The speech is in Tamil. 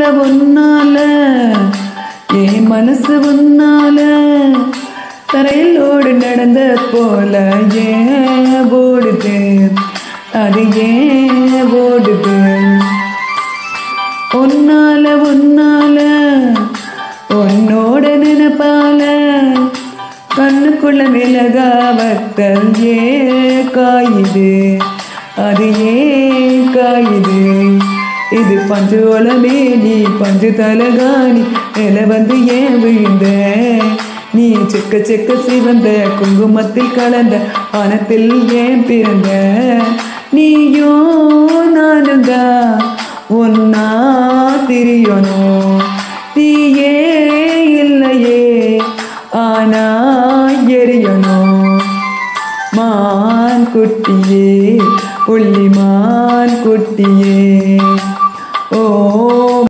உன்னால என் மனசு உன்னால தரையில் ஓடு நடந்த போல ஏன் ஓடுது அது ஏன் ஓடுது உன்னால உன்னால உன்னோட நினைப்பால கண்ணுக்குள்ள மிளகா வத்தல் ஏ காயுது அது ஏன் காயுது இது பஞ்சு ஒலமே நீ பஞ்சு தலகாணி மேல வந்து ஏன் விழுந்த நீ செக்க செக்க சிவந்த குங்குமத்தில் கலந்த பணத்தில் ஏன் பிறந்த நீயோ நானும் தான் ஒன்னா திரியணும் தீயே இல்லையே ஆனா எரியணும் மான் குட்டியே உள்ளி மான் குட்டியே ஓ